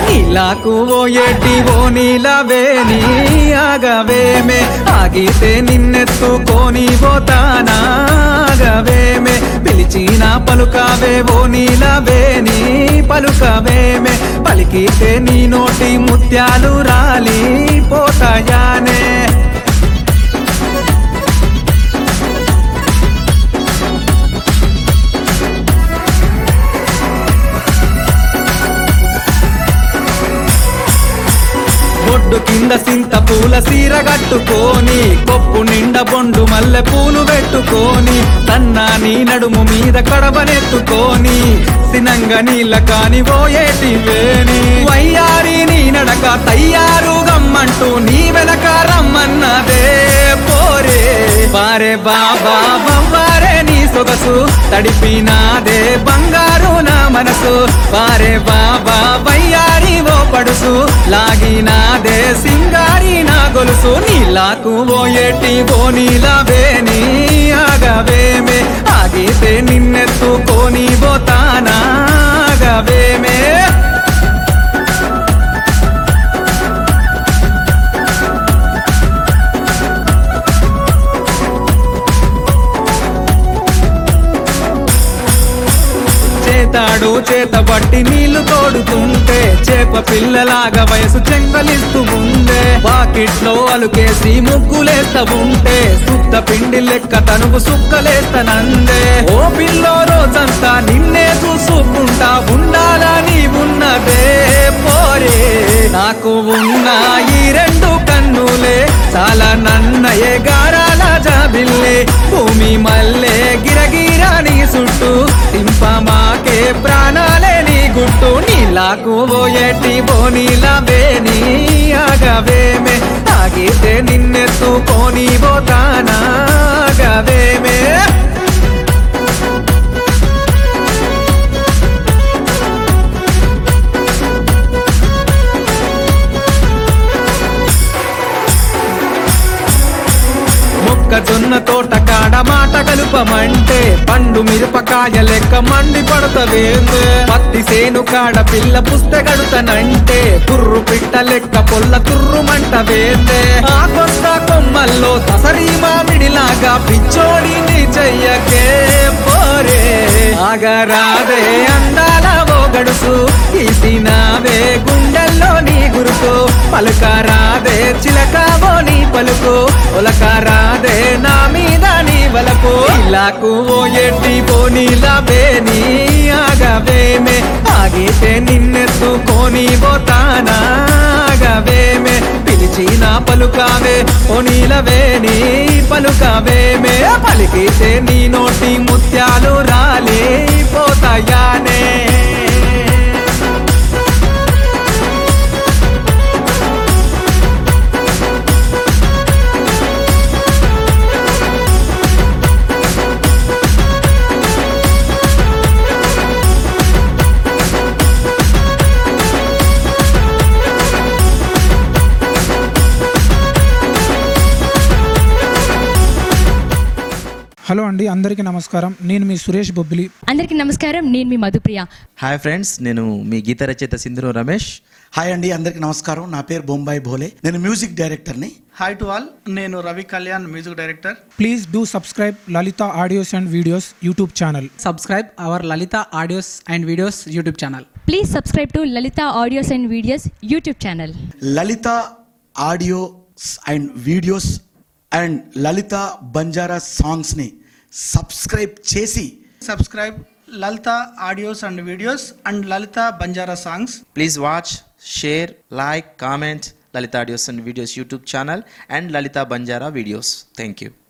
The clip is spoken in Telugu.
నీలాకు ఓ ఎట్టి ఓ నీలవేని ఆగవేమే ఆగితే నిన్నెత్తుకొని పోతానా ఆగవేమే పిలిచిన పలుకవే ఓ నీలవేని పలుకవేమే పలికితే నీ నోటి ముత్యాలు రాలి పోతాయానే బొడ్డు కింద సింత పూల సీర కట్టుకొని కొప్పు నిండా బొండు మల్లె పూలు పెట్టుకొని తన్నా నీ నడుము మీద కడవనెత్తుకొని సినంగ నీళ్ళ కాని ఓయేటి వేని వయ్యారి నీ నడక తయ్యారు గమ్మంటూ నీ వెనక రమ్మన్నదే పోరే బారే బాబా బవ్వారే నీ సొగసు తడిపినాదే బంగారు నా మనసు బారే బాబా వయ్యారి ఓ పడుసు లాగినాదే సింగారి నా గొలుసు నీలాకు ఓ ఎట్టి ఓ నీలవేని ఆగవేమే ఆగితే నిన్నెత్తుకొని పోతానా ఆగవేమే చేతాడు చేతబట్టి నీళ్లు తోడుతుంటే చేప పిల్లలాగా వయసు చెంగలిస్తూ ఉందే వాకిట్లో అలుకేసి ముగ్గులేస్తా ఉంటే సుత్త పిండి లెక్క తనుగు సుక్కలేస్తనందే ఓ పిల్లో రోజంతా నిన్నే చూసుకుంటా ఉండాలని ఉన్నదే పోరే నాకు ఉన్న ఈ రెండు కన్నులే చాలా నన్నయే గారాల జాబిల్లే భూమి మల్లె గిరగిరా నీ చుట్టూ సింపమాకే ప్రాణాలే నీ గుట్టు నీలాకు ఓయటి బోనీలవేని ఆగవేమే ఆగితే నిన్నెత్తుకొని పోతానా ఆగవేమే మొక్కజొన్న తోట కాడ మాట కలుపమంటే పండు మిరపకాయ లెక్క మండి పడతవేందే పత్తి సేను కాడ పిల్ల పుస్తగడుతనంటే కుర్రు పిట్ట లెక్క పొల్ల తుర్రుమంట వేందే ఆ కొత్త కొమ్మల్లో దసరి మామిడిలాగా పిచ్చోడిని చెయ్యకే పోరే ఆగరాదే అందాల ఓ గడుసు తీసినావే గుండెల్లో నీ గురుసు పలుకారాదే చిలకావో నీ పలుకు ఒలకారాదే నా మీద నీ వలపు ఇలాకు ఓ ఎట్టి పోనీలవే నీ ఆగవేమే ఆగితే నిన్నెత్తుకొని పోతానా ఆగవేమే పిలిచిన పలుకావే ఓ నీలవే నీ పలుకావేమే పలికితే నీ నోటి ముత్యాలు రాలే పోతాయానే హలో అండి అందరికీ నమస్కారం నేను మీ సురేష్ బొబ్బిలి అందరికీ నమస్కారం నేను మీ మధుప్రియ హాయ్ ఫ్రెండ్స్ నేను మీ గీత రచయిత సింధురు రమేష్ హాయ్ అండి అందరికి నమస్కారం నా పేరు బొంబాయి భోలే నేను మ్యూజిక్ డైరెక్టర్ని హాయ్ టు ఆల్ నేను Ravi Kalyan music director please do subscribe Lalitha audios and videos YouTube channel subscribe our Lalita audios and videos YouTube channel. Please subscribe to Lalitha audios and videos YouTube channel Lalitha audios and videos and Lalitha Banjara సాంగ్స్ని సబ్స్క్రైబ్ చేసి subscribe Lalitha audios and videos and Lalitha Banjara songs please watch share like comment Lalitha audios and videos YouTube channel and Lalitha Banjara videos thank you